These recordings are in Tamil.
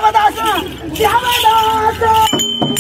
தேவதாசம் தேவதாசம்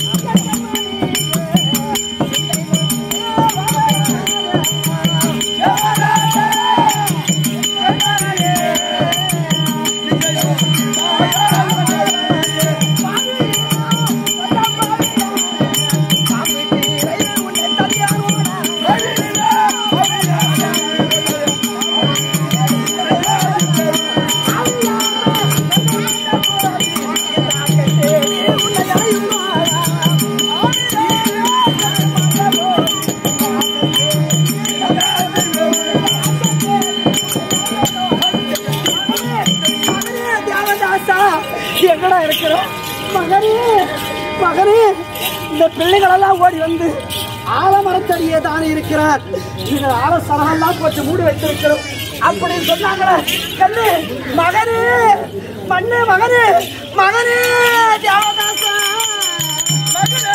தேவதாசா எங்கடா இருக்கிற மகனே மகனே இந்த பிள்ளைகளெல்லாம் ஓடி வந்து ஆலமரத்தடியே தானே இருக்கிறார் இது ஆல சரகெல்லாம் கொஞ்சம் மூடி வைத்திருக்கிறோம் அப்படின்னு சொன்னாங்களே கண்ணு மகனே மண்ணு மகனே மகனே தேவதாசா மகனே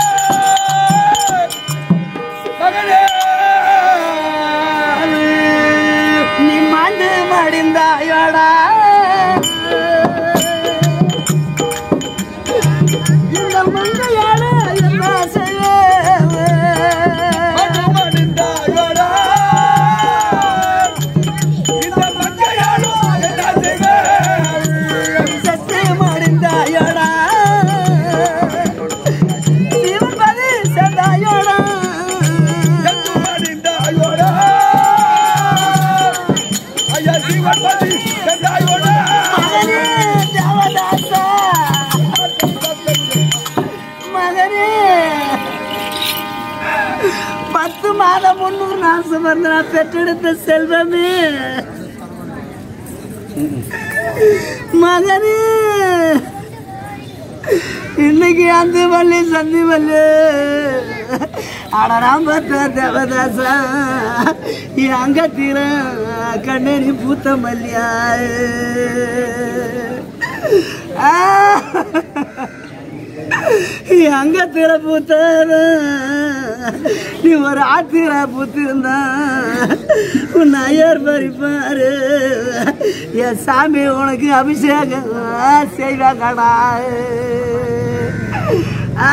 மகனே நீ மண்டு மடிந்தாயோடா இந்த மங்கையால என்ன செய்ய சத்து மடிந்தாயோடா சிவபதி செந்தாயோடா மகனே தேவதாசா மகனே பத்து மாதம் முன்னூறு நான் சுமந்து நான் பெற்றெடுத்த செல்வமே மகனே இன்னைக்கு அந்த வள்ளி சந்தி வள்ளி ஆனா நான் பார்த்த தேவதாசா என் அங்க தீர கண்ணனி பூத்த மல்லியா ஆ அங்க திற பூத்தாத நீ ஒரு ஆத்திர பூத்திருந்தா உன் ஐயர் பறிப்பாரு என் சாமி உனக்கு அபிஷேகம் செய்வாங்கடா ஆ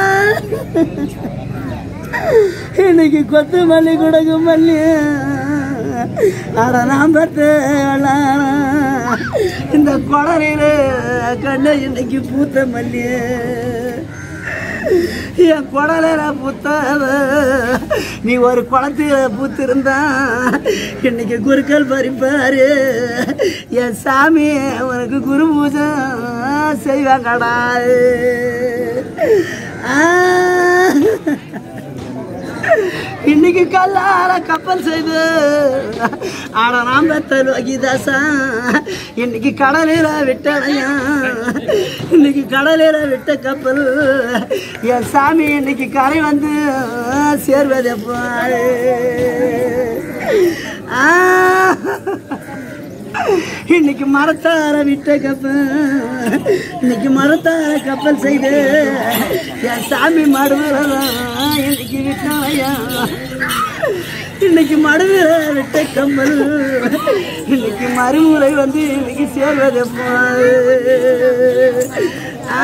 இன்னைக்கு கொத்து மல்லி கொடுக்கு மல்லி அட நான் பார்த்து இந்த குளரில கண்ணு இன்னைக்கு பூத்த மல்லி என் குடல பூத்தாத நீ ஒரு குளத்துல பூத்திருந்தா இன்னைக்கு குருக்கள் பறிப்பாரு என் சாமி உனக்கு குரு பூஜை செய்வாங்கடா ஆ இன்னைக்கு கல்லால கப்பல் செய்து ஆட நாம் பெத்த லோகிதாசா இன்னைக்கு கடலில விட்டடையா இன்னைக்கு கடலில விட்ட கப்பல் என் சாமி இன்னைக்கு கரை வந்து சேர்வது எப்போ ஆ இன்னைக்கு மரத்தார விட்ட கப்பல் இன்னைக்கு மரத்தார கப்பல் செய்து என் சாமி மடுவுறதான் இன்னைக்கு விட்டாயா இன்னைக்கு மடுவுற விட்ட கம்பல் இன்னைக்கு மறுமுறை வந்து இன்னைக்கு சேர்வது எப்போ? ஆ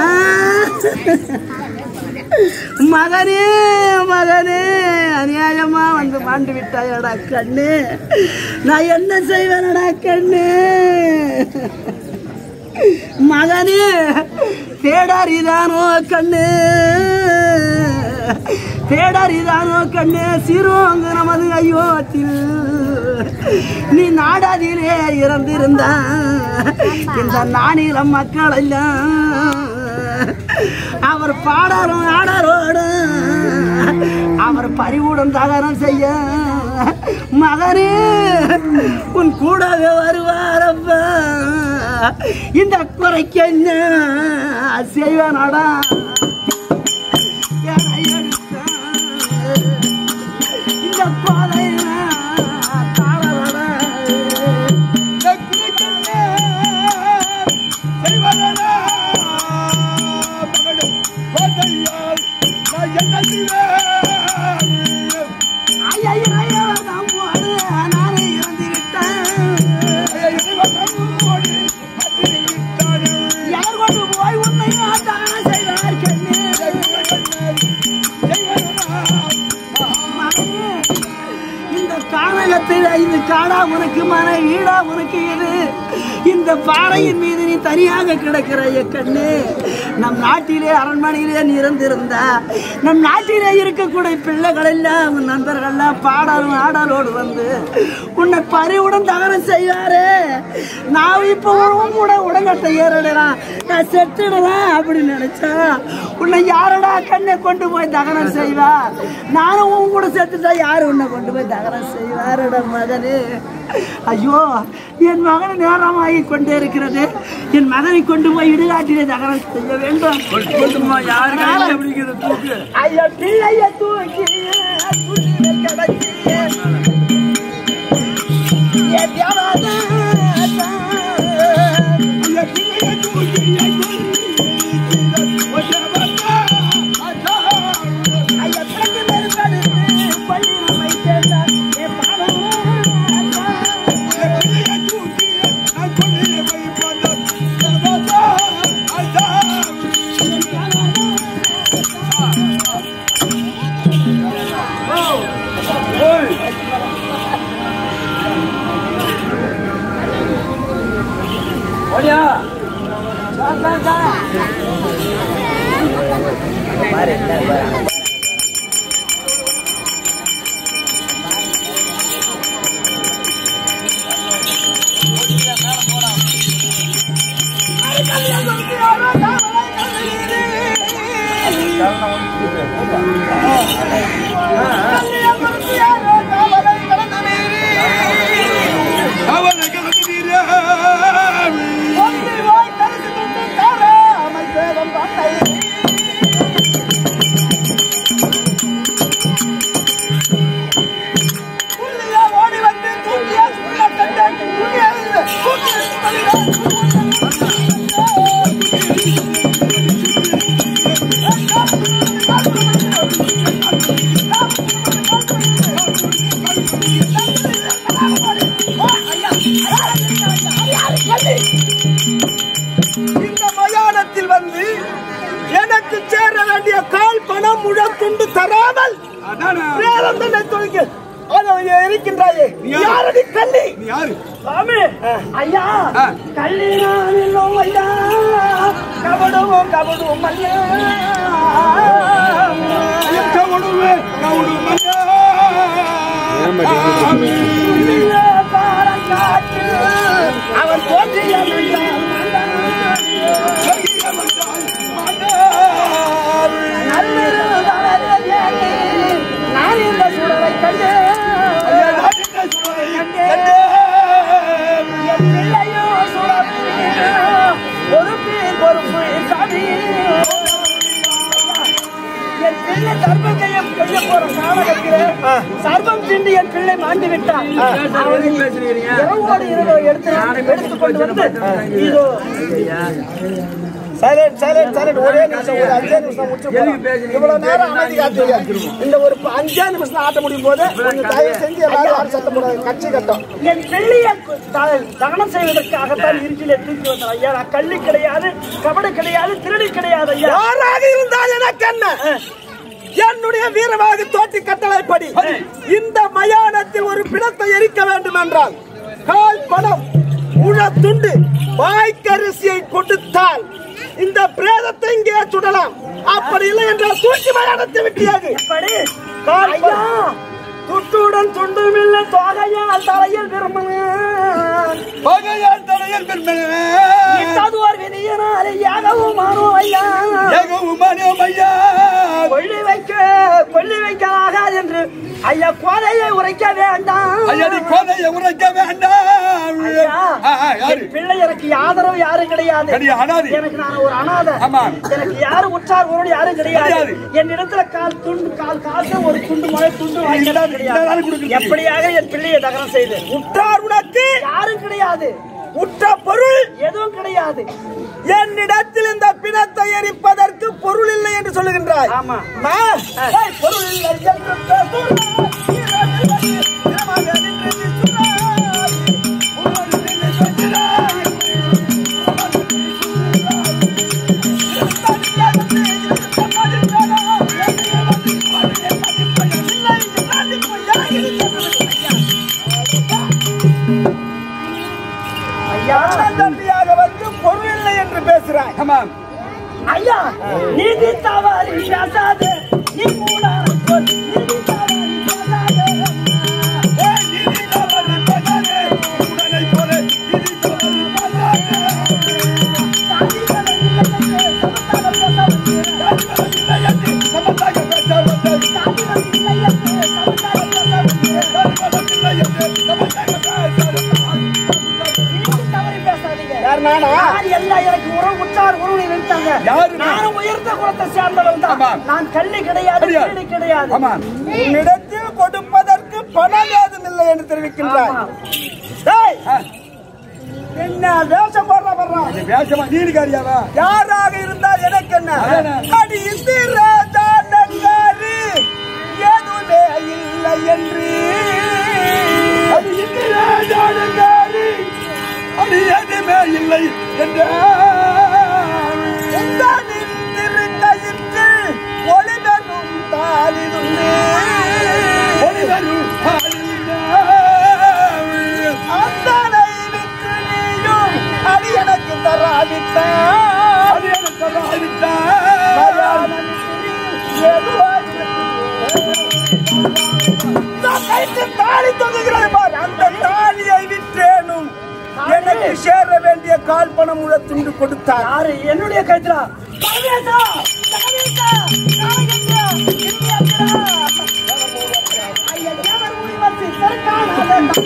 மகனே மகனே அநியாயமா வந்து மாண்டு விட்டாயடா கண்ணு நான் என்ன செய்வேனடா கண்ணு மகனே தேடாரிதானோ கண்ணு தேடாரிதானோ கண்ணு சிறுவங்க நமது ஐயோத்தில் நீ நாடாதிலே இறந்திருந்தா இந்த நானிலம் மக்கள் எல்லாம் அவர் பாடாரும் ஆடாரோடு அவர் பறிவுடன் தகரம் செய்ய மகனே உன் கூடவே வருவாரப்பா இந்த குறைக்கு என்ன செய்வனடா என்னை எடுத்தான். இந்த கொலை தாழவடா ஐயையோ, ஐயோ, நான் போடு, நானே இறந்து விட்டேன். யார் கொண்டு போ இருக்குமான ஈடா உனக்கு இது இந்த பாறையின் மீது நீ தனியாக கிடக்கிற என் கண்ணு நம் நாட்டிலே அரண்மனையிலே நீ இருந்திருந்தா நம் நாட்டிலே இருக்கக்கூடிய பிள்ளைகள் எல்லாம் உன் நண்பர்கள்லாம் பாடலும் ஆடலோடு வந்து உன்னை பறிவுடன் தகனம் செய்வாரே நான் இப்போ உன் கூட உடங்கட்டை ஏறிடலாம் நான் செத்துடலாம் அப்படின்னு நினைச்சா உன்னை யாரடா கண்ணை கொண்டு போய் தகனம் செய்வா நானும் உன் கூட செத்துட்டா யாரு உன்னை கொண்டு போய் தகனம் செய்வாருட மகனே ஐயோ என் மகன் நேரமாகி கொண்டே இருக்கிறது என் மகனை கொண்டு போய் இடுகாட்டிலே தகனம் செய்ய வேண்டும் ஐயா பிள்ளைய தூக்கி புள்ளிய கடத்தி என் தேவாதா ஐயா பிறகு நெருக்கடுத்து பள்ளியில் வைத்தேன் என் பாடம் இந்த மயானத்தில் வந்து எனக்கு சேர வேண்டிய கால் பணம் முழத்துண்டு தராமல் வேறம் தன்னை தொழிக்க அதை இருக்கின்றாயே யாரடி கள்ளி சாமி ஐயா கல்யாணம் ஐயா கபடுவோம் கபடுவோம் ஐயா புள்ளிய பாலங்காட்டு அவன் போற்றிய நான் இந்த சுடரை கண்டு என் பிள்ளையோ சுடர் பொறுப்பு பொறுப்பு சாமி என் பிள்ளை சர்பம் செய்ய செய்ய போற சாதகத்திலே சர்பம் திண்டு என் பிள்ளை மாண்டு விட்டான் அவனை இரவோடு இரவு எடுத்து எடுத்து கொண்டு வந்து இதோ சைலண்ட் சைலண்ட் சைலண்ட் ஒரே நிமிஷம் ஒரு அஞ்சே நிமிஷம் முடிச்சு போறோம். இவ்வளவு நேரம் அமைதி காத்தீங்க இந்த ஒரு ப- அஞ்சே நிமிஷம் ஆட்ட முடியும் போது கொஞ்சம் தயவு செஞ்சு எல்லாரும் யாரும் சத்தம் போடாது கட்சி கட்டம் என் பிள்ளையை கு- த- தகனம் செய்வதற்காகத்தான் இருட்டிலே தூக்கி வந்தார் ஐயா நான் கள்ளி கிடையாது கபடு கிடையாது திருடி கிடையாது ஐயா யாராக இருந்தால் எனக்கு என்ன என்னுடைய வீரவாக தோட்டி கட்டளைப்படி இந்த மயானத்தில் ஒரு பிணத்தை எரிக்க வேண்டும் என்றால் கால் பணம் உண துண்டு வாய்க்கரிசியை கொடுத்தால் இந்த பிரேதத்தை இங்கே சுடலாம் அப்படி இல்லை என்றால் தூக்கி மயானத்தை விட்டியாது எப்படி ஐயா துட்டுடன் துண்டுமில்லை தோகையால் தலையில் விரும்பினேன் இட்டதோர் விதியினாலே யாகவும் மாறும் ஐயா கொள்ளி வைக்க கொள்ளி வைக்க ஆகாது என்று ஐயா கோதையை உரைக்க வேண்டாம் ஐயா, என் பிள்ளை எனக்கு ஆதரவு யாரும் கிடையாது கிடையாது, அனாதை. எனக்கு நான் ஒரு அனாதை ஆமா. எனக்கு யாரும் உற்றார் உறவு யாரும் கிடையாது கிடையாது. என் இடத்துல கால் துண்டு கால் காசு ஒரு துண்டு மழை துண்டு வாங்கிதான் யாரும் கிடையாது கொடுக்கல. எப்படியாக என் பிள்ளையை தகனம் செய்து உற்றார் உனக்கு யாரும் கிடையாது உற்ற பொருள் எதுவும் கிடையாது என்னிடத்தில் இந்த பிணத்தை எரிப்பதற்கு பொருள் இல்லை என்று சொல்லுகின்றாய் ஆமா. அம்மா, ஏய், பொருள் இல்லை என்று பேசுகிறாய். தினமாக நின்று நிற்கிறாய். உன்னை நின்று சொல்கிறாய். தண்டியாக வந்து பொருள் இல்லை என்று பேசுறாய் ஆமாம் ஐயா நீதி தவறி பேசாதே நீ மூடான சொல் நீதி தவறி பேசாதே ஏய், நீதி தவறு பண்ணாதே. உடனை போல நீதி தவறு பண்ணாதே. சமத்தாக பேச வந்தே. இல்லை என்று சமத்தாக பேச வந்தே. யார் நானா யார் எல்லாம் எனக்கு உறவு உற்றார் உறவு நினைத்தாங்க யாரு நான்? நானும் உயர்ந்த குலத்தை சேர்ந்தவன் தான் ஆமாம். நான் கள்ளி கிடையாது கிடையாது. கீழி கிடையாது ஆமாம் உன்னிடத்தில் கொடுப்பதற்கு பணம் ஏதும் இல்லை என்று தெரிவிக்கின்றாய் ஆமாம். டேய், ஆ, என்ன வேஷம் போடுற வர்றான் இது வேஷமா நீதிகாரியாவா யாராக இருந்தால் எனக்கு என்ன அதானே. அடி இந்திரா தாண்டங்காரி எதுவுமே இல்லை என்று அது இந்திரா ஜானகாரி அது எதுவுமே இல்லை என்றார். உந்தனின் திருக்கயிற்று ஒளி பெறும் தாளிதுண்டு ஒளிவரும் ஆளுநர். அந்தனை விட்டு நீயும் அடி எனக்கு தராவிட்டால் அது எனக்கு ராவித்தார். தாலி தொங்குகிறது பார் அந்த தாலியை விற்றேனும் எனக்கு சேர வேண்டிய கால் பணம் உள்ள துண்டு கொடுத்தார் யாரு என்னுடைய கைத்துல பரமேசா ஜெகதீசா நாகேந்திரா இந்தியாந்திரா ஐயா தேவர் முடிவத்து தெற்கான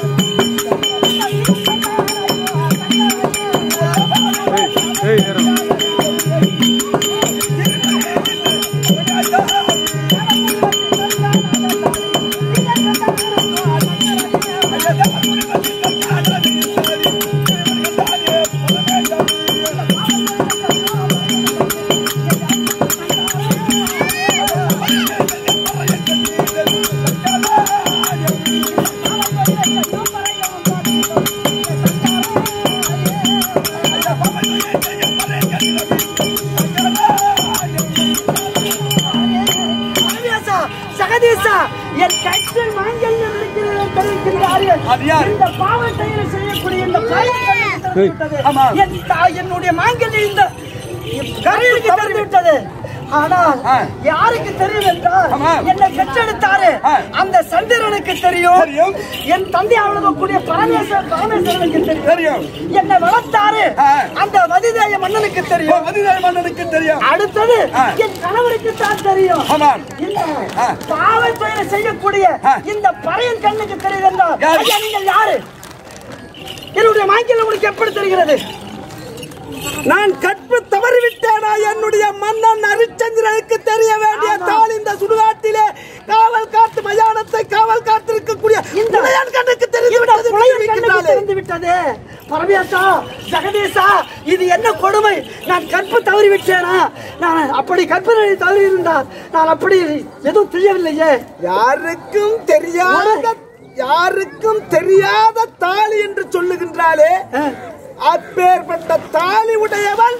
பரமேசா ஜெகதீசா என் கட்டில் மாங்கல்யம் இருக்கிறது தெரிவிக்கின்றார்கள் அது யார்? இந்த பாவம் செயலை செய்யக்கூடிய இந்த பாவம் தெரிவித்தது ஆமா. என் தா- என்னுடைய மாங்கல்யம் இந்த கரையிலுக்கு தெரிந்து விட்டது ஆனால் ஆ. யாருக்கு தெரியும் என்றால் ஆமா. என்னை பெற்றெடுத்தாரு ஆ. அந்த சந்திரனுக்கு தெரியும் தெரியும். என் தந்தை அவளுக்கூடிய பரமேஸ்வர பரமேஸ்வரனுக்கு தெரியும் தெரியும் என்னை வளர்த்தாரு ஆ. அந்த வதிதேய மன்னனுக்கு தெரியும் மதிதாய் மன்னனுக்கு தெரியும் அடுத்தது ஆ. என் கணவருக்கு தான் தெரியும் ஆமாம் இந்த ஆ. பாவ செயலை செய்யக்கூடிய ஆ. இந்த பறையன் கண்ணுக்கு தெரியுது என்றால் யாரு? ஐயா, நீங்கள் யாரு என்னுடைய மாங்கில் உங்களுக்கு எப்படி தெரிகிறது நான் கற்பு தவறிவிட்டேனா என்னுடைய மன்னன் ஹரிச்சந்திரனுக்கு தெரிய வேண்டிய ஆமா. தாள் இந்த சுடுகாட்டிலே காவல் காத்து மயானத்தை காவல் காத்திருக்கக்கூடிய இந்த- இளையன் கண்ணுக்கு தெரிந்து இந்த விட்டது புலையன் கண்ணுக்கு தெரிவிக்கின்றாளே. தெரிந்து விட்டது பரமேசா ஜெகதீசா இது என்ன கொடுமை நான் கற்பு தவறி விட்டேனா நான் அப்படி கற்பனை தவறி இருந்தால் நான் அப்படி எதுவும் செய்யவில்லையே யாருக்கும் தெரியாத யாருக்கும் தெரியாத தாலி என்று சொல்லுகின்றாளே ஆ. அப்பேற்பட்ட தாலி உடையவள்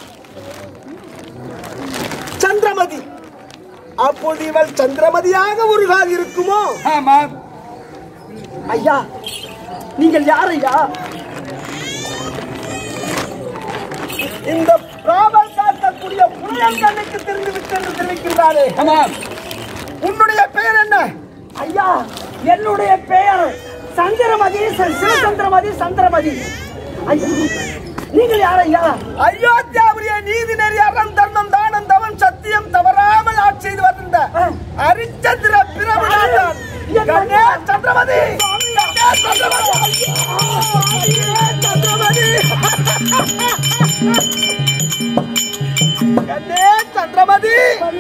சந்திரமதி அப்போது இவள் சந்திரமதியாக ஒரு கால் இருக்குமோ ஆமாம் ஐயா நீங்கள் யார் ஐயா இந்த காவல் காக்கக்கூடிய புலையங்கண்ணுக்கு தெரிந்து விட்டு என்று தெரிவிக்கின்றாரே ஆமாம் உன்னுடைய பெயர் என்ன ஐயா என்னுடைய பெயர் சந்திரமதி ச- சிவசந்திரமதி சந்திரமதி ஐயா நீங்கள் யார் ஐயா அயோத்தியாவுடைய நீதி நெறி அறம் தர்மம் தானம் தவம் சத்தியம் தவறாமல் ஆட்சி செய்து வந்த ஆ. ஹரிச்சந்திர பிரபுநாதன் என்ன? கண்ணே சந்திரமதி கண்ணே சந்திரமதி கண்ணே சந்திரமதி கண்ணே சந்திரமதி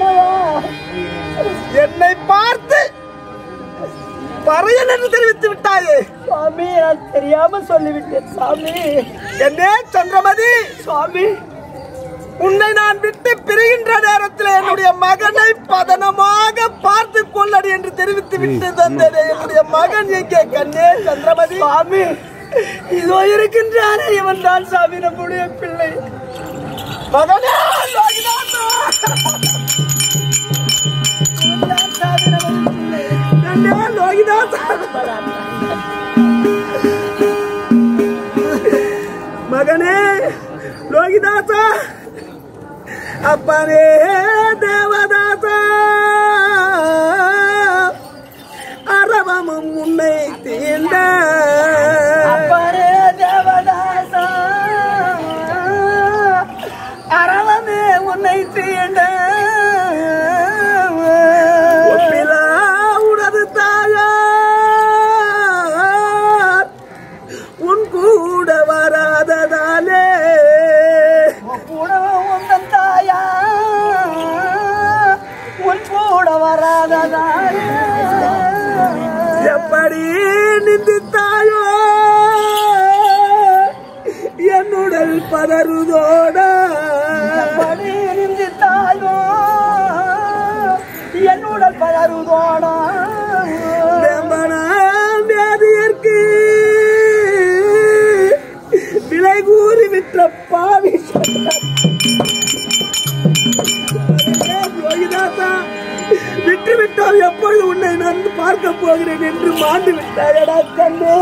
என்னை பார்த்து பறையன் என்று தெரிவித்து விட்டாயே சுவாமி நான் தெரியாம சொல்லிவிட்டேன் சாமி என்னே சந்திரமதி சுவாமி உன்னை நான் விட்டு பிரிகின்ற நேரத்தில் என்னுடைய மகனை பதனமாக பார்த்து கொள்ளடி என்று தெரிவித்து விட்டு தந்தேனே என்னுடைய மகன் எங்கே கண்ணே சந்திரமதி சுவாமி இதோ இருக்கின்றானே இவன் தான் சாமி நம்முடைய பிள்ளை மகனே லோகிநாதா! இவன் தான் சாமி நம்முடைய பிள்ளை கண்ணே லோகிநாதா! மகனே லோகிதாசா அப்பனே தேவதாசா அரவமும் உன்னை தீண்ட அப்பரே தேவதாசா அறவமே உன்னை தீண்ட ஒப்பிலா உனது தாயார் உன் கூட வராததாலே கூடவும் உந்தன் தாயா உன் கூட வராததாலே எப்படி நிந்தித்தாயோ என்னுடல் பதறுதோட படி நிந்தித்தாயோ என்னுடன் பழருதோடா வெம்பனாம் வியாதியர்க்கு விலை கூறி விற்ற பாவி யோகிதாசா விட்டு விட்டால் எப்பொழுது உன்னை நான் பார்க்க போகிறேன் என்று மாண்டு விட்டாயடா கண்ணே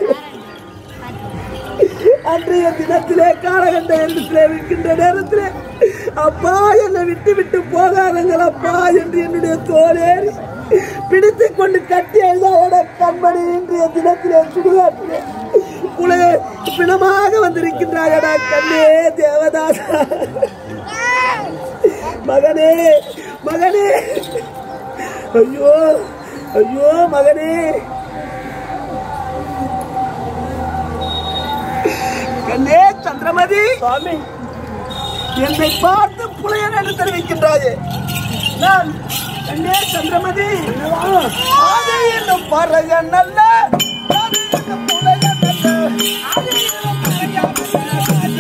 அன்றைய தினத்திலே காலகண்ட இடத்திலே இருக்கின்ற நேரத்திலே அப்பா என்னை விட்டு விட்டு போகாதங்கள் அப்பா என்று என்னுடைய தோலேறி பிடித்துக் கொண்டு கட்டி எழுதாவோட கண்மணி இன்றைய தினத்திலே சுடுகாட்டிலே உலக பிணமாக வந்திருக்கின்றாயடா கண்ணே தேவதாசா மகனே மகனே ஐயோ ஐயோ மகனே கண்ணே சந்திரமதி சுவாமி என்னை பார்த்து புலையன் என்று தெரிவிக்கின்றாயே நான் கண்ணே சந்திரமதி ஆதி என்னும் பறையன் அல்ல ஆதி என்னும் புலையன் அல்ல. ஆதி என்னும் பறையன்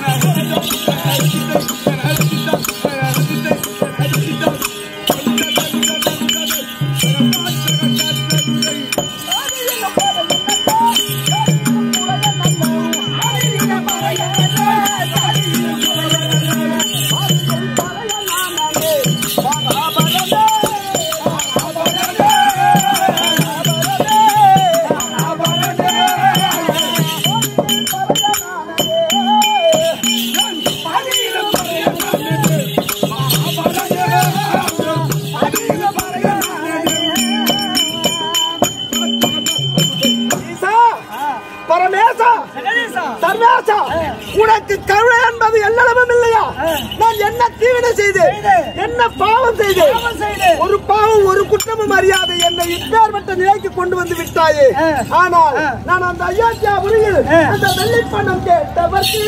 ஈசா, பரமேசா ஜெகதீசா சர்வேசா உனக்கு கருணை என்பது எல்லளவும் இல்லையா நான் என்ன தீவினை செய்தேன் செய்தேன். என்ன பாவம் செய்தேன் பாவம் செய்தேன். ஒரு பாவம் ஒரு குற்றமும் அறியாத என்னை இப்பேற்பட்ட நிலைக்கு கொண்டு வந்து விட்டாயே ஆ. ஆனால் ஆ. நான் அந்த அயோத்தியா முறையில் ஆ. அந்த வெள்ளை பணம் கேட்டவர்க்கு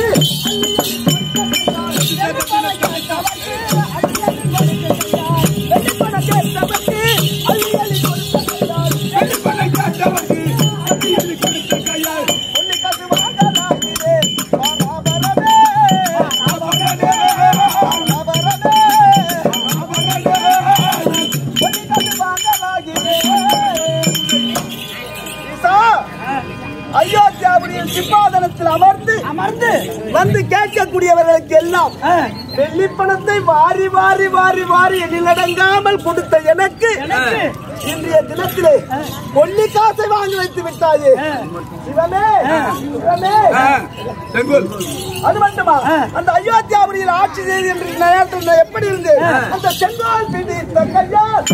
வெள்ளிப்பணம் கேட்டவர்க்கு அள்ளி அள்ளி கொடுத்த கையால் ஒல்லி காசு வாங்கலாகிறே பராபரமே பராபரமே பராபரமே ஒல்லி காசு வாங்கலாகிறே ஈசா, அயோத்தியாவுடைய சிம்மாதனத்தில் அமர்ந்து அமர்ந்து வந்து கேட்கக்கூடியவர்களுக்கு எல்லாம் ஆ, வெள்ளி பணத்தை வாரி வாரி வாரி வாரி எண்ணிலடங்காமல் கொடுத்த எனக்கு எனக்கு இன்றைய தினத்திலே கொல்லி காசை வாங்கி வைத்து விட்டாயே ஆ. சிவமே சிவமே செங்கோல் அது மட்டுமா அந்த அயோத்தியாபுரியில் ஆட்சி செய்து என்று நேரத்தில் நான் எப்படி இருந்து அந்த செங்கோல் பிடித்த கையால்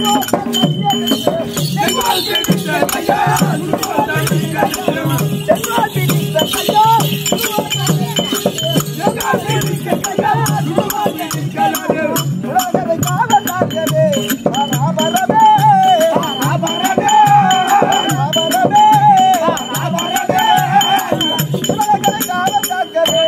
செங்கோல் பிடித்த கையால் உலகத்தை காவல் காக்கவே பராபரமே பராபரமே பராபரமே உலகத்தை காவல் காக்கவே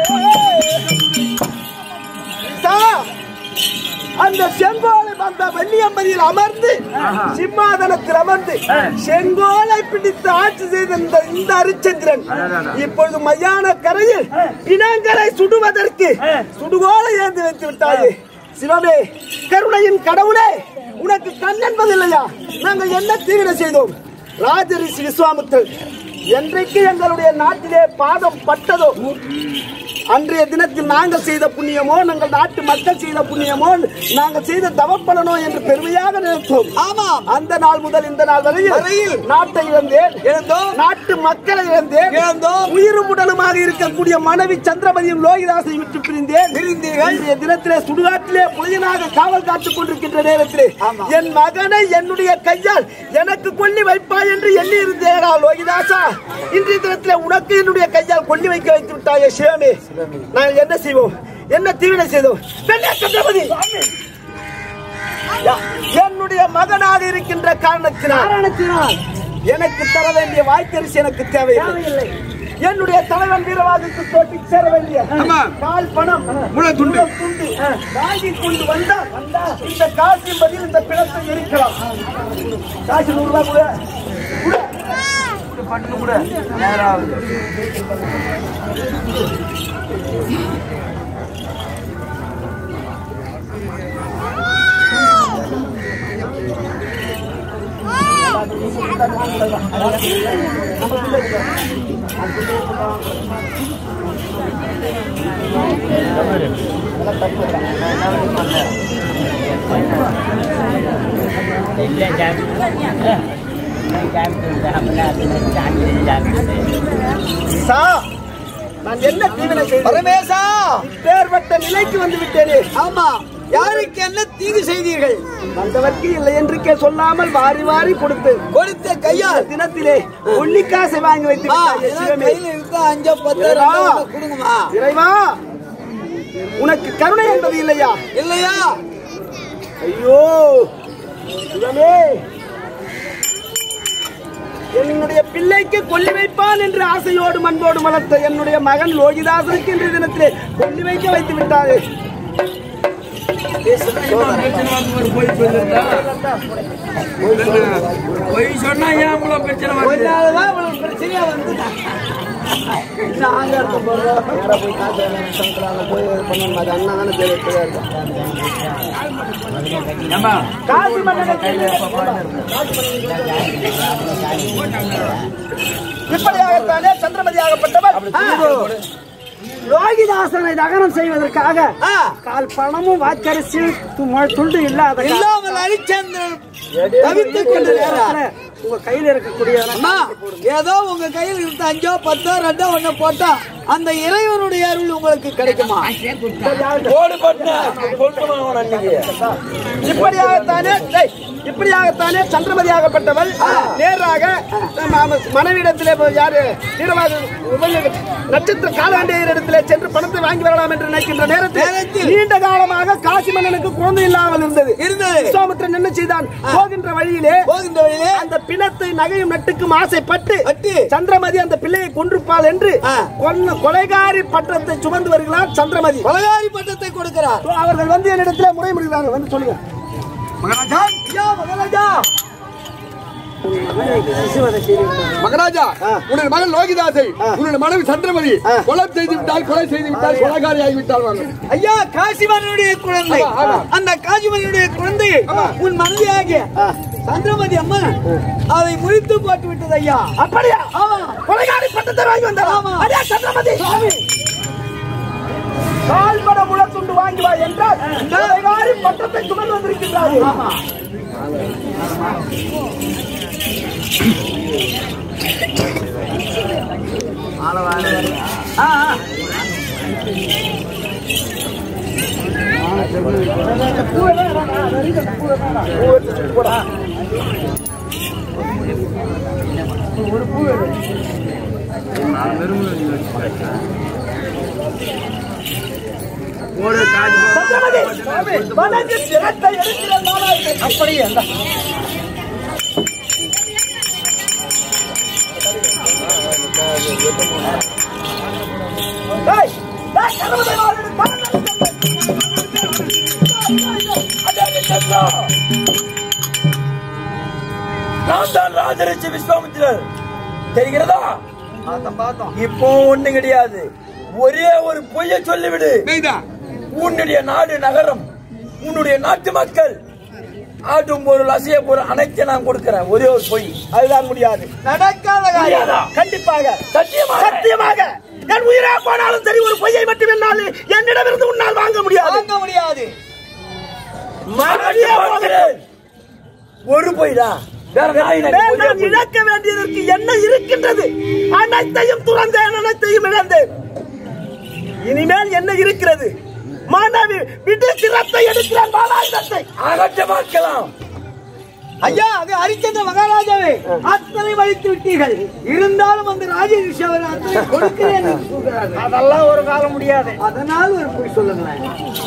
ஈசா, அந்த செங்கோலை வந்த வெள்ளியம்பதியில் அமர்ந்து சிம்மாதனத்தில் அமர்ந்து செங்கோலை பிடித்து ஆட்சி செய்த இந்த இந்த அரிச்சந்திரன் இப்பொழுது மையான கரையில் பிணங்களை சுடுவதற்கு சுடுகோலை ஏந்து வைத்து விட்டாயே சிவமே கருணையின் கடவுளே உனக்கு கண் என்பது இல்லையா நாங்கள் என்ன தீவிர செய்தோம் ராஜரிஷி விஸ்வாமித்தர் என்றைக்கு எங்களுடைய நாட்டிலே பாதம் பட்டதோ அன்றைய தினத்தில் நாங்கள் செய்த புண்ணியமோ நாங்கள் நாட்டு மக்கள் செய்த புண்ணியமோ நாங்கள் செய்த தவப்பலனோ என்று பெருமையாக நினைத்தோம் ஆமாம் அந்த நாள் முதல் இந்த நாள் வரையில் வரையில் நாட்டை இழந்தேன் இழந்தோம் நாட்டு மக்களை இழந்தேன் இழந்தோம் உயிரும் உடலுமாக இருக்கக்கூடிய மனைவி சந்திரமதியும் லோகிதாசை விட்டு பிரிந்தேன் பிரிந்தீர்கள். இன்றைய தினத்திலே சுடுகாட்டிலே புலியனாக காவல் காத்துக் கொண்டிருக்கின்ற நேரத்திலே ஆமா. என் மகனை என்னுடைய கையால் எனக்கு கொல்லி வைப்பாய் என்று எண்ணி இருந்தேனா லோகிதாசா இன்றைய தினத்திலே உனக்கு என்னுடைய கையால் கொல்லி வைக்க வைத்து விட்டாயே சிவமே நான் என்ன செய்வோம் என்ன தீவினை செய்தோம் பெண்ணே சந்திரமதி யா- என்னுடைய மகனாக இருக்கின்ற காரணத்தினால் காரணத்தினால் எனக்கு தர வேண்டிய வாய்க்கரிசி எனக்கு தேவையில்லை தேவையில்லை என்னுடைய தலைவன் வீரவாதத்து தோட்டி சேர வேண்டிய ஆமா. கால் பணம் முழத்துண்டு. முழத்துண்டு வாங்கி கொண்டு வந்தா வந்தா இந்த காசு பதில் இந்த பிணத்தை எரிக்கலாம் காசு நூறு ரூபாய் கூட கூட. பட்டு கூட நேராவது சா நான் என்ன தீவினை செய்தேன் பரமேசா பேர்பட்ட நிலைக்கு வந்து விட்டேனே ஆமா யாருக்கு என்ன தீங்கு செய்தீர்கள் வந்தவர்க்கு இல்லை என்று கே- சொல்லாமல் வாரி வாரி கொடுத்து கொடுத்த கையால் தினத்திலே ஒன்னிக்காசை வாங்கி வைத்து ஆ, விட்டாயே ஏன்னா சிவமே. கையில இருந்தா அஞ்சோ பத்தோ இறைவா. ரெண்டோ ஒண்ணு கொடுங்கம்மா இறைவா உனக்கு கருணை என்பது இல்லையா இல்லையா ஐயோ சிவமே என்னுடைய பிள்ளைக்கு கொல்லி வைப்பான் என்று ஆசையோடு அன்போடு வளர்த்த என்னுடைய மகன் லோகிதாசனுக்கு இன்று தினத்திலே கொல்லி வைக்க வைத்து விட்டாரே போய் சொல்லிருந்தா பொய் சொன்னா ஏன் இவ்வளவு பிரச்சனை வருது அதனாலதான் இவ்வளவு பிரச்சனையா வந்து நாங்க இருக்க போறோம் நேரா போய் காசு வாங்கி போய் பண்ணணும் அது அண்ணா தானே பேர் வைக்கிறதா ஏம்பா காசி மன்னனுக்கு இப்படியாகத்தானே சந்திரமதியாகப்பட்டவர் ஆ. லோகிதாசனை தகனம் செய்வதற்காக ஆ, கால் பணமும் வாக்கரிசி து- துண்டு இல்லாத இல்லாமல் ஹரிச்சந்திரன் தவித்துக் கொண்டு நேரா காலத்துல உங்க கையில இருக்கக்கூடிய அம்மா ஏதோ உங்க கையில் இருந்த அஞ்சோ பத்தோ ரெண்டோ ஒண்ணு போட்டா அந்த இறைவனுடைய அருள் உங்களுக்கு கிடைக்குமா இப்படியாகத்தானே டேய், இப்படியாகத்தானே சந்திரமதியாகப்பட்டவள் நேராக நம்ம மனைவியிடத்திலே போய் யாரு வீரவாத உபய- நட்சத்திர காலாண்டையர் இடத்திலே சென்று பணத்தை வாங்கி வரலாம் என்று நினைக்கின்ற நேரத்தில் நேரத்தில் நீண்ட காலமாக காசி மன்னனுக்கு குழந்தை இல்லாமல் இருந்தது இருந்தது விஸ்வாமித்திரன் என்ன செய்தான் போகின்ற வழியிலே போகின்ற வழியிலே அந்த பிணத்தை நகையும் நட்டுக்கும் ஆசைப்பட்டு பட்டு சந்திரமதி அந்த பிள்ளையை கொன்றுப்பாள் என்று ஆ. கொல்ல கொலைகாரி பட்டத்தை சுமந்து வருகிறார் சந்திரமதி பலகாரி பட்டத்தை கொடுக்கிறார் So, அவர்கள் வந்து என்னிடத்துல முறைமுடிகிறார்கள் வந்து சொல்லுங்க மகாராஜா ஐயா மகாராஜா மகாராஜா உன்னுடைய மகன் லோகிதாசை உன்னுடைய மனைவி சந்திரமதி கொலை செய்து விட்டால் கொலை செய்து விட்டால் கொலைகாரி ஆகிவிட்டால் வாங்க ஐயா காசிமனுடைய குழந்தை ஆமா, ஆமா. அந்த காசிமனுடைய குழந்தையை உன் மனைவியாகிய சந்திரமதி அம்மா அதை முறித்து போட்டு விட்டது ஐயா அப்படியா ஆமா கொலைகாரி பட்டத்தை வாங்கி வந்தாரா ஆமா. அதே சந்திரமதி கால்பட முழத்துண்டு வாங்கி வா என்றால் கொலைகாரி பட்டத்தை சுமந்து வந்திருக்கின்றார்கள் ஆ, ஆ. சந்திரமதி வணங்கி சிரத்தை எடுக்கிற நாளாயிற்று. அப்படியே அந்த டேய், டேய், சந்திரமதி வாழ்ந்து நான் தான் ராஜரிஷி விஸ்வாமித்திரர் தெரிகிறதா இப்போ ஒண்ணு கிடையாது ஒரே ஒரு பொய்ய சொல்லிவிடு உன்னுடைய நாடு நகரம் உன்னுடைய நாட்டு மக்கள் ஆட்டும் பொருள் அசைய பொருள் அனைத்தையும் நான் கொடுக்கிறேன் ஒரே ஒரு பொய் அதுதான் முடியாது நடக்காத முடியாதா? காரியம் கண்டிப்பாக சத்தியமாக சத்தியமாக என் உயிரே போனாலும் சரி ஒரு பொய்யை மட்டும் என்னால் என்னிடமிருந்து உன்னால் வாங்க முடியாது வாங்க முடியாது மனைவியே போகிறேன். ஒரு பொய்டா வேற நாய் நரி மேல் பொய்யா நான் பொய். இழக்க வேண்டியதற்கு என்ன இருக்கின்றது அனைத்தையும் துறந்தேன் அனைத்தையும் இழந்தேன் இனிமேல் என்ன இருக்கிறது மனைவி விட்டு சிரத்தை எடுக்கிறேன் பாலாயுதத்தை அகற்ற பார்க்கலாம் ஐயா அது ஹரிச்சந்திர மகாராஜாவே அத்தனை வைத்து விட்டீர்கள் இருந்தாலும் அந்த ராஜேஷ் அவர் அத்தனை கொடுக்கிறேன் என்று சொல்கிறார்கள். அதெல்லாம் ஒரு காலம் முடியாது அதனால் ஒரு பொய் சொல்லுங்களேன்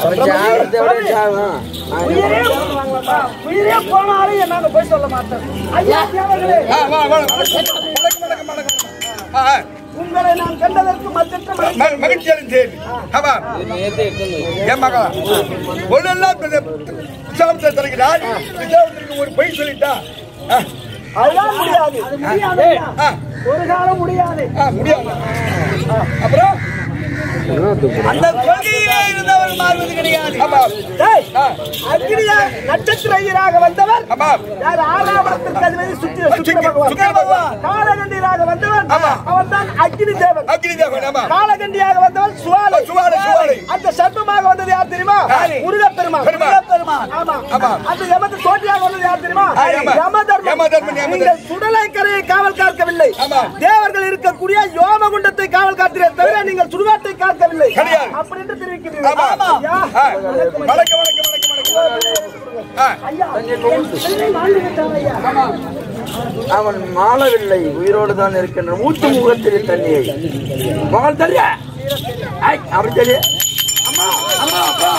உயிரே உயிரே போனாலும் நாங்க போய் சொல்ல மாட்டோம் ஐயா தேவர்களே, ஆ, வா, வா, வணக்கம், வணக்கம், வணக்கம், வணக்கம். ஆ, ஆ, உங்களை நான் கண்டதற்கு மற்ற ம- மகிழ்ச்சி அடைந்தேன். ஆமா. என் மகா, ஒண்ணெல்லாம் பின்ன விசாரத்தை தருகிறார். விசாரத்திற்கு ஒரு பொய் சொல்லிட்டா ஆ, அதெல்லாம் முடியாது முடியாது ஐயா. ஆ, ஒரு காலம் முடியாது ஆ, முடியாது ஆ, அப்புறம் அந்த கொள்கையிலே இருந்தவர் மாறுவது கிடையாது ஆமா டேய், ஆ, அக்னியா நட்சத்திர ஐயராக வந்தவர் ஆமா யார் ஆறாவரத்திற்கு அதிபதி சுக்கிர சுக்கிர சுக்கிர- பகவான் சுக்கிர பகவான். காலகண்டியராக வந்தவன் ஆமா. அவன் தான் அக்னி தேவன் அக்னி தேவன் ஆமா காலகண்டியாக வந்தவன் சுவாலை சுவாலை, சுவாலை. அந்த சர்ப்பமாக வந்தது யார் தெரியுமா யாரு? முருகப்பெருமான் பெருமாள். முருகப்பெருமான் ஆமா ஆமா. அந்த யமத்து தோட்டியாக வந்தது யார் தெரியுமா யாரு? யமதர்மன் யமதர்மன், யமதர்மன். நீங்கள் சுடலை கரையை காவல் காக்கவில்லை ஆமா. தேவர்கள் இருக்கக்கூடிய யோமகுண்டத்தை காவல் காத்தீரே தவிர நீங்கள் சுடுகாட்டை காக்கவில்லை கிடையாது. அப்படி என்று தெரிவிக்கிறீர்கள் ஆமா ஐயா. ஆ, வணக்கம் வணக்கம் வணக்கம் வணக்கம் ஆ, ஐயா, என் பிள்ளை வாழ்ந்து விட்டான் ஐயா. அவன் மாளவில்லை உயிரோடு தான் இருக்கின்ற மூச்சு முகத்தில் தண்ணியை மகன் தெரிய அப்படி தெரிய அம்மா அம்மா அப்பா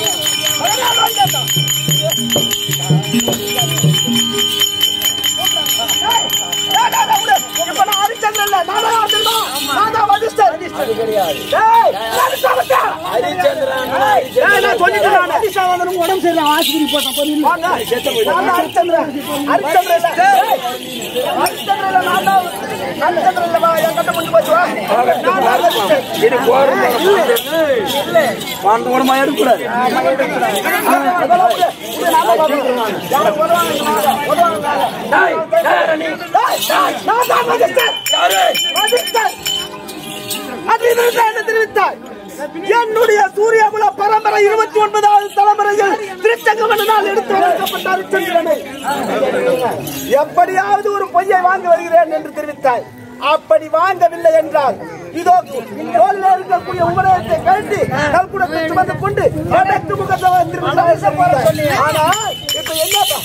இப்ப நான் ஹரிச்சந்திரன் இல்ல, நான் தான் தெரியுமா? நான் தான் வசிஷ்டர். டேய், ஹரிச்சந்திரன். டேய், நான் சொல்லிட்டேன் நானு. வாங்க. நான் தான் ஹரிச்சந்திரன். ஹரிச்சந்திரன் இல்ல. டேய், ஹரிச்சந்திரன் இல்ல, நான் தான் ஹரிச்சந்திரன் இல்ல, வா, என் கிட்ட கொஞ்சம் போச்சு, வா. நான் தான் வசிஷ்டர். இது போறது வாழ்ந்து கூட எடுக்கூடாது அதெல்லாம் விடு. விடு, நான் தான் பார்க்கிறேன். யாரும் உதவாங்க, வாங்க, உதவாங்க, வாங்க. டேய், டேய், ரணி. டேய், டேய், நான் தான் வசிஷ்டர். யாரு வசிஷ்டர். அதிலிருந்து என்ன தெரிவித்தாய் என்னுடைய சூரியகுல பரம்பரை இருபத்தி ஒன்பதாவது தலைமுறையில் திருச்சங்கமனால் எடுத்து வளர்க்கப்பட்ட ஹரிச்சந்திரனை எப்படியாவது ஒரு பொய்யை வாங்கி வருகிறேன் என்று தெரிவித்தாய் அப்படி வாங்கவில்லை என்றால் இதோ தோளில் இருக்கக்கூடிய உபநயத்தை கழட்டி கல்குடத்தை சுமந்து கொண்டு வடக்கு முகத்தை வந்திருக்கிறாய் ஆனால் இப்ப என்னப்பா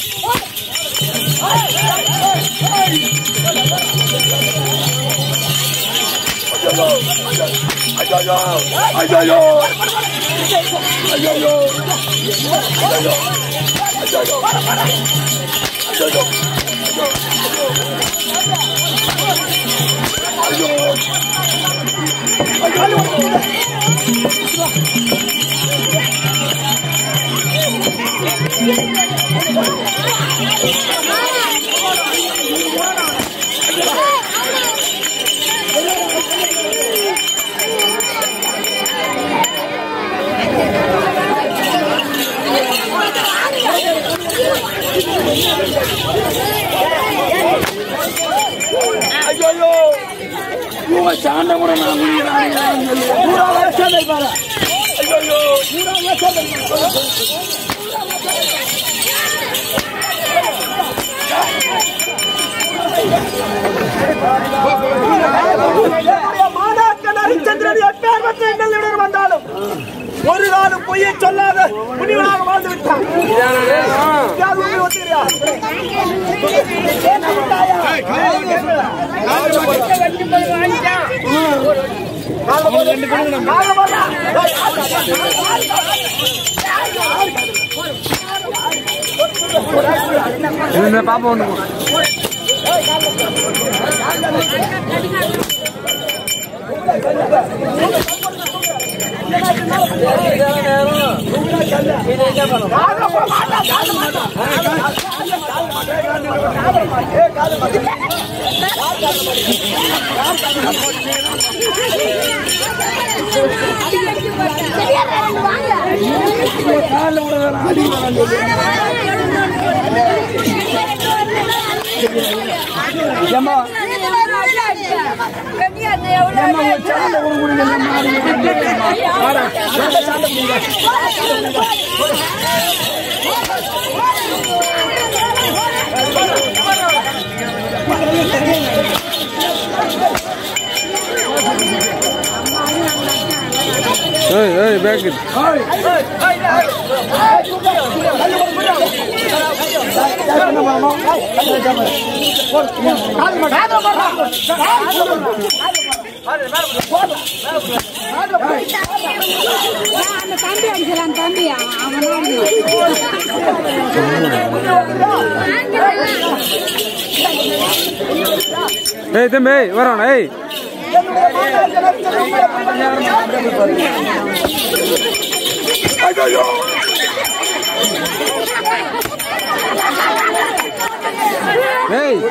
ஐயோ இவங்க சாண்ட கூட நான் என்னுடைய மாணாக்கன் ஹரிச்சந்திரன் எப்பேற்பட்ட எண்ணங்களுடன் வந்தாலும் ஒரு நாளும் பொய்யை சொல்லாத முனிவனாக வாழ்ந்து விட்டான் யார் உண்மை ஒத்துக்கிறியா? நாங்க போடா. பாப்பா ஒண்ணு சரியா ரெண்டு வாங்க ஏம்மா ஏம்மா ஒரு சண்டை ஒரு முடியல வாடா சண்டை சண்டை முடியல ஏய் ஏய் பேக் அந்த தம்பி அடிக்கிறான் தம்பி அவன் ஏய் தம்பி ஏய் வரோம் ஏய் ஏய்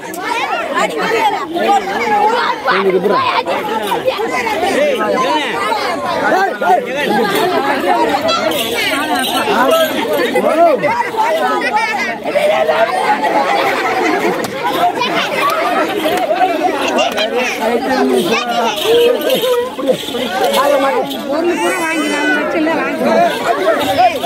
பொருள் கூட வாங்கிக்கலாம் வச்சுல வாங்கிக்கலாம்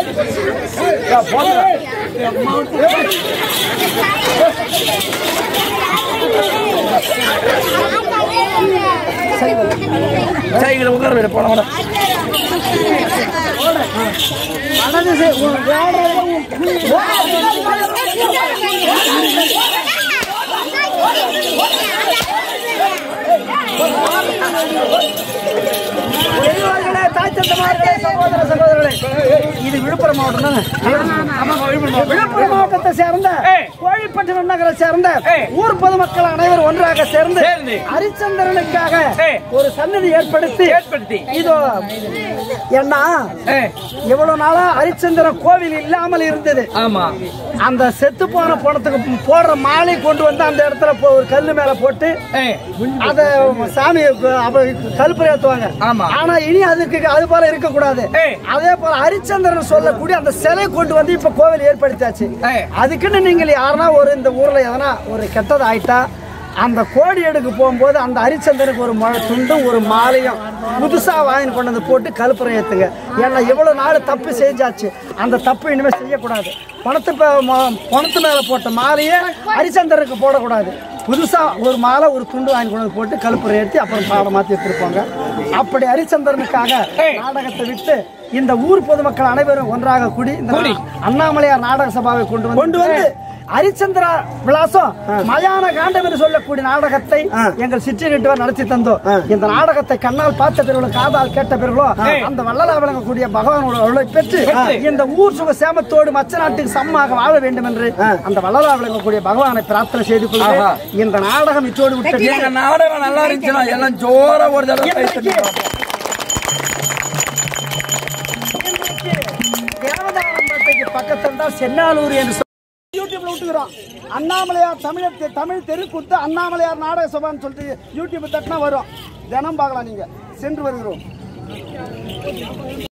சைக்கிள் உட்கார வேற போன வர பெரியவர்களே தாய் தந்தமார்களே சகோதர சகோதரர்களே இது விழுப்புரம் மாவட்டம் தானே விழுப்புரம் மாவட்டத்தை சேர்ந்த கோழிப்பட்டினம் நகரை சேர்ந்த ஊர் பொதுமக்கள் அனைவரும் ஒன்றாக சேர்ந்து ஹரிச்சந்திரனுக்காக ஒரு சன்னதி ஏற்படுத்தி ஏற்படுத்தி இதோ என்ன இவ்வளவு நாளா ஹரிச்சந்திரன் கோவில் இல்லாமல் இருந்தது ஆமா அந்த செத்து போன பணத்துக்கு போடுற மாலை கொண்டு வந்து அந்த இடத்துல போ- ஒரு கல்லு மேல போட்டு அத சாமி கல்புரை ஏத்துவாங்க ஆமா. ஆனா இனி அதுக்கு அது போல இருக்க கூடாது அதே போல ஹரிச்சந்திரன் சொல்லக்கூடிய அந்த சிலை கொண்டு வந்து இப்ப கோவில் ஏற்படுத்தியாச்சு அதுக்குன்னு நீங்கள் யாருன்னா ஒரு இந்த ஊர்ல எதனா ஒரு கெட்டது ஆயிட்டா அந்த கோடி எடுக்க போகும்போது அந்த ஹரிச்சந்திரனுக்கு ஒரு முழ துண்டும் ஒரு மாலையும் புதுசா வாங்கி கொண்டு வந்து போட்டு கல்புரம் ஏத்துங்க ஏன்னா இவ்வளவு நாள் தப்பு செஞ்சாச்சு அந்த தப்பு இனிமே செய்யக்கூடாது பணத்து ப- ம- பணத்து மேல போட்ட மாலையே ஹரிச்சந்திரனுக்கு போடக்கூடாது புதுசா ஒரு மாலை ஒரு துண்டு வாங்கி கொண்டு வந்து போட்டு கல்புரம் ஏற்றி அப்புறம் பாடம் மாத்தி எடுத்துருப்பாங்க அப்படி ஹரிச்சந்திரனுக்காக நாடகத்தை விட்டு இந்த ஊர் பொதுமக்கள் அனைவரும் ஒன்றாக கூடி இந்த அண்ணாமலையார் நாடக சபாவை கொண்டு வந்து கொண்டு வந்து ஹரிச்சந்திரா விலாசம் மயான காண்டம் என்று சொல்லக்கூடிய நாடகத்தை எங்கள் சிற்றினட்டுவர் நடத்தி தந்தோம் இந்த நாடகத்தை கண்ணால் பார்த்த பிறகு காதால் கேட்ட பிறகுலோ அந்த வள்ளலா விளங்கக்கூடிய பகவானோட அருளை பெற்று இந்த ஊர் சுக சேமத்தோடு மச்ச நாட்டுக்கு சமமாக வாழ வேண்டும் என்று அந்த வள்ளலா விளங்கக்கூடிய பகவானை பிரார்த்தனை செய்து கொள்கிறேன் இந்த நாடகம் இத்தோடு விட்டது எங்க நாடகம் நல்லா இருந்துச்சுன்னா எல்லாம் ஜோரா ஒரு தடவை கை தட்டிடுவோம். தேவதானம்பேட்டைக்கு பக்கத்தில் தான் சென்னாலூர் என்று சொல்லி யூடியூப்ல விட்டுக்கிறோம் அண்ணாமலையார் தமிழ் தமிழ் தெருக்கூத்து அண்ணாமலையார் நாடக சபான்னு சொல்லிட்டு யூடியூப் தட்டினா வரும் தினம் பார்க்கலாம் நீங்க சென்று வருகிறோம்